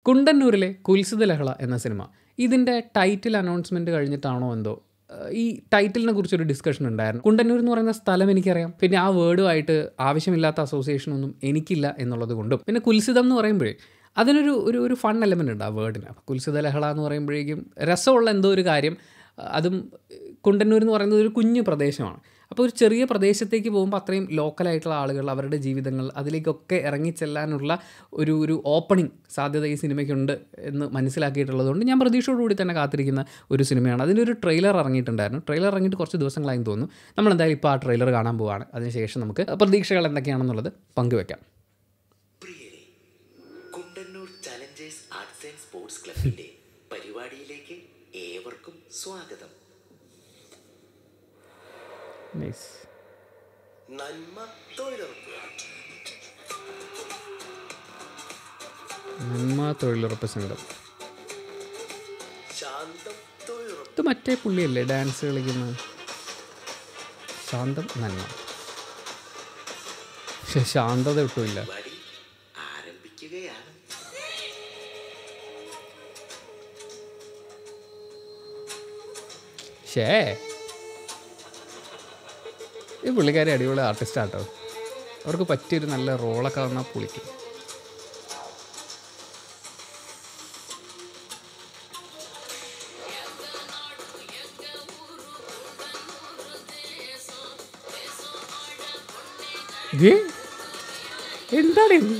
കുണ്ടന്നൂരിലെ കുൽസിത ലഹള എന്ന സിനിമ ഇതിൻ്റെ ടൈറ്റിൽ അനൗൺസ്മെൻറ്റ് കഴിഞ്ഞിട്ടാണോ എന്തോ ഏഹ് ഈ ടൈറ്റിലിനെ കുറിച്ചൊരു ഡിസ്കഷൻ ഉണ്ടായിരുന്നു കുണ്ടന്നൂർ എന്ന് പറയുന്ന സ്ഥലം എനിക്കറിയാം പിന്നെ ആ വേർഡുമായിട്ട് ആവശ്യമില്ലാത്ത അസോസിയേഷൻ ഒന്നും എനിക്കില്ല എന്നുള്ളത് കൊണ്ടും പിന്നെ കുൽസിതം എന്ന് പറയുമ്പോഴേ അതിനൊരു ഒരു ഒരു ഫൺ എലമെൻ്റ് ഉണ്ട് ആ വേർഡിന് അപ്പോൾ കുൽസിത ലഹള എന്ന് പറയുമ്പോഴേക്കും രസമുള്ള എന്തോ ഒരു കാര്യം അതും കുണ്ടന്നൂർ എന്ന് പറയുന്നത് ഒരു കുഞ്ഞു പ്രദേശമാണ് അപ്പോൾ ഒരു ചെറിയ പ്രദേശത്തേക്ക് പോകുമ്പോൾ അത്രയും ലോക്കലായിട്ടുള്ള ആളുകൾ അവരുടെ ജീവിതങ്ങൾ അതിലേക്കൊക്കെ ഇറങ്ങിച്ചെല്ലാനുള്ള ഒരു ഒരു ഓപ്പണിംഗ് സാധ്യത ഈ സിനിമയ്ക്കുണ്ട് എന്ന് മനസ്സിലാക്കിയിട്ടുള്ളതുകൊണ്ട് ഞാൻ പ്രതീക്ഷയോടുകൂടി തന്നെ കാത്തിരിക്കുന്ന ഒരു സിനിമയാണ് അതിൻ്റെ ഒരു ട്രെയിലർ ഇറങ്ങിയിട്ടുണ്ടായിരുന്നു ട്രെയിലർ ഇറങ്ങിയിട്ട് കുറച്ച് ദിവസങ്ങളായി തോന്നുന്നു നമ്മൾ എന്തായാലും ഇപ്പോൾ ആ ട്രെയിലർ കാണാൻ പോവുകയാണ് അതിനുശേഷം നമുക്ക് പ്രതീക്ഷകൾ എന്തൊക്കെയാണെന്നുള്ളത് പങ്കുവെക്കാം പ്രിയരെ Kundannoor challengers arts and sports ക്ലബിന്റെ പരിപാടിയിലേക്ക് ഏവർക്കും സ്വാഗതം നൈസ് നന്മ തൊഴിലുറപ്പ് നന്മ തൊഴിലുറപ്പ് സംഘം ശാന്തം തൊഴിലുറപ്പ് ഇത് മറ്റേ പുള്ളിയല്ലേ ഡാൻസ് കളിക്കുന്ന ശാന്തം നന്മ പക്ഷെ ശാന്തത ഒട്ടുമില്ല പരിപാടി ആരംഭിക്കുകയാണ് ഷേ ഈ പുള്ളിക്കാരി അടിപൊളി ആർട്ടിസ്റ്റ് ആട്ടോ അവർക്ക് പറ്റിയൊരു നല്ല റോളൊക്കെ വന്നാൽ പൊളിക്കും ദേ, എന്താണ് ഇത്?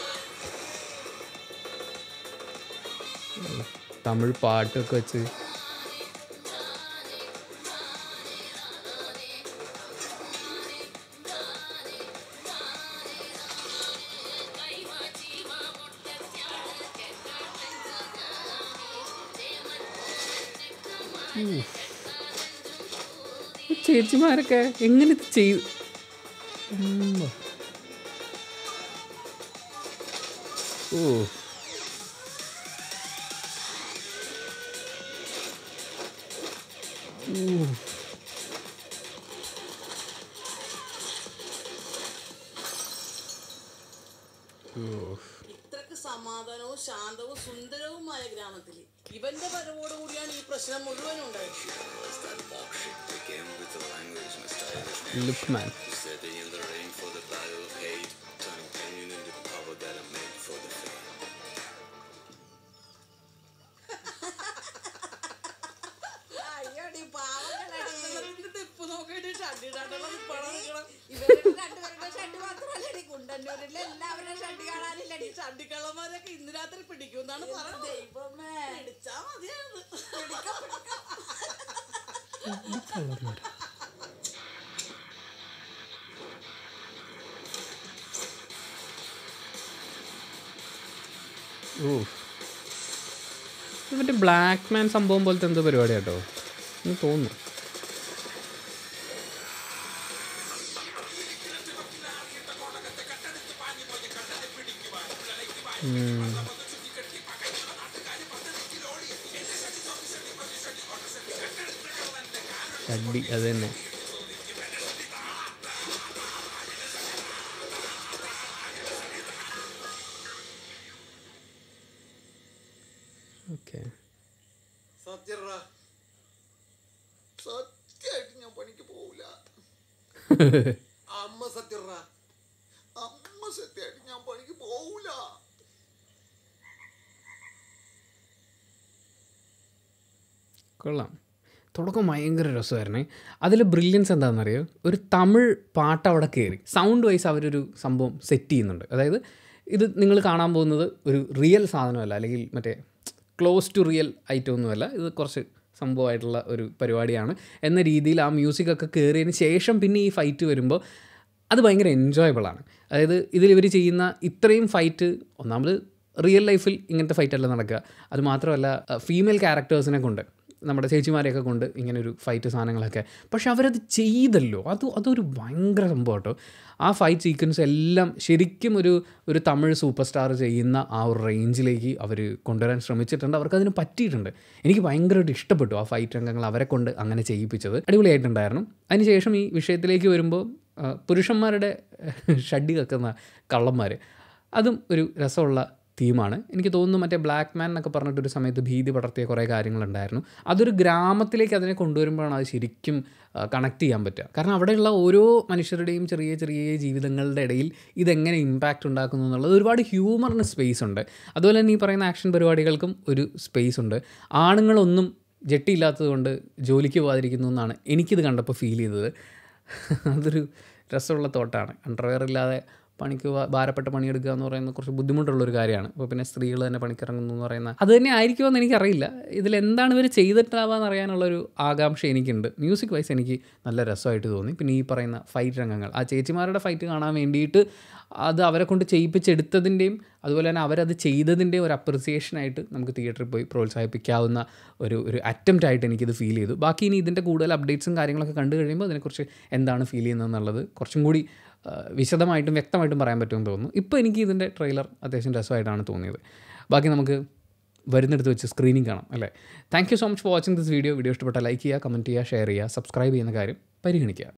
തമിഴ് പാട്ടൊക്കെ വെച്ച് ഈ ചേച്ചിമാരൊക്കെ എങ്ങനെ ഇത് ചെയ്തു ഉം. ഓ ഊ. ഓ. ഇത്രക്ക് സമാധാനവും ശാന്തവും സുന്ദരവുമായ ഗ്രാമത്തിൽ ഇവന്റെ വരവോട് കൂടിയാണ് ഈ പ്രശ്നം മുഴുവനും ഉണ്ടായത് ലുക്ക് മാൻ അയ്യോടി പാവങ്ങളടി ടിപ്പ് നോക്കിയിട്ട് ഷഡിടാണ്ടുള്ള കുണ്ടന്നൂരിലെ എല്ലാവരും ഷണ്ടി കാണാനില്ലടി ഷഡിക്കള്ളന്മാരൊക്കെ ഇന്ന് രാത്രി പിടിക്കുമെന്നാണ് പറയുന്നത് ദൈവമേ പിടിച്ചാ മതിയാണ് ഓ ഇത് മറ്റേ ബ്ലാക്ക് മാൻ സംഭവം പോലത്തെ എന്തോ പരിപാടി കേട്ടോ എന്ന് തോന്നുന്നു ഉം. അടി അത് തന്നെ ഓക്കെ സത്യറാ സത്യമായിട്ട് ഞാൻ പണിക്ക് പോവില്ല അമ്മ സത്യറാ അമ്മ സത്യമായിട്ട് ഞാൻ പണിക്ക് പോവില്ല കൊള്ളാം തുടക്കം ഭയങ്കര രസമായിരുന്നേ അതിൽ ബ്രില്യൻസ് എന്താണെന്നറിയോ ഒരു തമിഴ് പാട്ട് അവിടെ കയറി സൗണ്ട് വൈസ് അവരൊരു സംഭവം സെറ്റ് ചെയ്യുന്നുണ്ട് അതായത് ഇത് നിങ്ങൾ കാണാൻ പോകുന്നത് ഒരു റിയൽ സാധനമല്ല അല്ലെങ്കിൽ മറ്റേ ക്ലോസ് ടു റിയൽ ഐറ്റം ഒന്നുമല്ല ഇത് കുറച്ച് സംഭവമായിട്ടുള്ള ഒരു പരിപാടിയാണ് എന്ന രീതിയിൽ ആ മ്യൂസിക്കൊക്കെ കയറിയതിന് ശേഷം പിന്നെ ഈ ഫൈറ്റ് വരുമ്പോൾ അത് ഭയങ്കര എൻജോയബിൾ ആണ് അതായത് ഇതിൽ ഇവർ ചെയ്യുന്ന ഇത്രയും ഫൈറ്റ് ഒന്നാമത് റിയൽ ലൈഫിൽ ഇങ്ങനത്തെ ഫൈറ്റ് അല്ല നടക്കുക അത് മാത്രമല്ല ഫീമെയിൽ ക്യാരക്ടേഴ്സിനെ കൊണ്ട് നമ്മുടെ ചേച്ചിമാരെയൊക്കെ കൊണ്ട് ഇങ്ങനെ ഒരു ഫൈറ്റ് സാധനങ്ങളൊക്കെ പക്ഷെ അവരത് ചെയ്തല്ലോ അത് അതൊരു ഭയങ്കര സംഭവം കേട്ടോ ആ ഫൈറ്റ് സീക്വൻസ് എല്ലാം ശരിക്കും ഒരു ഒരു തമിഴ് സൂപ്പർ സ്റ്റാർ ചെയ്യുന്ന ആ ഒരു റേഞ്ചിലേക്ക് അവർ കൊണ്ടുവരാൻ ശ്രമിച്ചിട്ടുണ്ട് അവർക്ക് അതിന് പറ്റിയിട്ടുണ്ട് എനിക്ക് ഭയങ്കരമായിട്ട് ഇഷ്ടപ്പെട്ടു ആ ഫൈറ്റ് രംഗങ്ങൾ അവരെ കൊണ്ട് അങ്ങനെ ചെയ്യിപ്പിച്ചത് അടിപൊളിയായിട്ടുണ്ടായിരുന്നു അതിനുശേഷം ഈ വിഷയത്തിലേക്ക് വരുമ്പോൾ ആ, പുരുഷന്മാരുടെ ഷഡ്ഡി കക്കുന്ന കള്ളന്മാർ അതും ഒരു രസമുള്ള തീമാണ് എനിക്ക് തോന്നുന്നു മറ്റേ ബ്ലാക്ക് മാൻ എന്നൊക്കെ പറഞ്ഞിട്ടൊരു സമയത്ത് ഭീതി പടർത്തിയ കുറേ കാര്യങ്ങളുണ്ടായിരുന്നു അതൊരു ഗ്രാമത്തിലേക്ക് അതിനെ കൊണ്ടുവരുമ്പോഴാണ് അത് ശരിക്കും കണക്ട് ചെയ്യാൻ പറ്റുക കാരണം അവിടെയുള്ള ഓരോ മനുഷ്യരുടെയും ചെറിയ ചെറിയ ജീവിതങ്ങളുടെ ഇടയിൽ ഇതെങ്ങനെ ഇമ്പാക്റ്റ് ഉണ്ടാക്കുന്നു എന്നുള്ളത് ഒരുപാട് ഹ്യൂമറിന് സ്പേസ് ഉണ്ട് അതുപോലെ തന്നെ ഈ പറയുന്ന ആക്ഷൻ പരിപാടികൾക്കും ഒരു സ്പേസ് ഉണ്ട് ആണുങ്ങളൊന്നും ജെട്ടിയില്ലാത്തത് കൊണ്ട് ജോലിക്ക് പോകാതിരിക്കുന്നു എന്നാണ് എനിക്കിത് കണ്ടപ്പോൾ ഫീൽ ചെയ്തത് അതൊരു രസമുള്ള തോട്ടാണ് അണ്ടർവെയർ ഇല്ലാതെ പണിക്ക് വാ- ഭാരപ്പെട്ട പണിയെടുക്കുക എന്ന് പറയുന്നത് കുറച്ച് ബുദ്ധിമുട്ടുള്ളൊരു കാര്യമാണ് അപ്പോൾ പിന്നെ സ്ത്രീകൾ തന്നെ പണിക്കിറങ്ങുന്നു എന്ന് പറയുന്ന അത് തന്നെ ആയിരിക്കുമെന്ന് എനിക്കറിയില്ല ഇതിൽ എന്താണ് ഇവർ ചെയ്തിട്ടാവാന്ന് അറിയാനുള്ളൊരു ആകാംക്ഷ എനിക്കുണ്ട് മ്യൂസിക് വൈസ് എനിക്ക് നല്ല രസമായിട്ട് തോന്നി പിന്നെ ഈ പറയുന്ന ഫൈറ്റ് രംഗങ്ങൾ ആ ചേച്ചിമാരുടെ ഫൈറ്റ് കാണാൻ വേണ്ടിയിട്ട് അത് അവരെ കൊണ്ട് ചെയ്യിപ്പിച്ചെടുത്തതിൻ്റെയും അതുപോലെ തന്നെ അവരത് ചെയ്തതിൻ്റെയും ഒരു അപ്രിസിയേഷനായിട്ട് നമുക്ക് തിയേറ്ററിൽ പോയി പ്രോത്സാഹിപ്പിക്കാവുന്ന ഒരു ഒരു അറ്റംപ്റ്റ് ആയിട്ട് എനിക്കിത് ഫീൽ ചെയ്തു ബാക്കി ഇനി ഇതിൻ്റെ കൂടുതൽ അപ്ഡേറ്റ്സും കാര്യങ്ങളൊക്കെ കണ്ടു കഴിയുമ്പോൾ അതിനെക്കുറിച്ച് എന്താണ് ഫീൽ ചെയ്യുന്നതെന്നുള്ളത് കുറച്ചും കൂടി ആ, വിശദമായിട്ടും വ്യക്തമായിട്ടും പറയാൻ പറ്റുമെന്ന് തോന്നുന്നു ഇപ്പോൾ എനിക്ക് ഇതിൻ്റെ ട്രെയിലർ അത്യാവശ്യം രസമായിട്ടാണ് തോന്നിയത് ബാക്കി നമുക്ക് വരുന്നിടത്ത് വെച്ച് സ്ക്രീനിങ് കാണാം അല്ലേ thank you so much for watching this video video ഇഷ്ടപ്പെട്ടാൽ ലൈക്ക് ചെയ്യുക കമൻറ്റ് ചെയ്യുക ഷെയർ ചെയ്യുക സബ്സ്ക്രൈബ് ചെയ്യുന്ന കാര്യം പരിഗണിക്കുക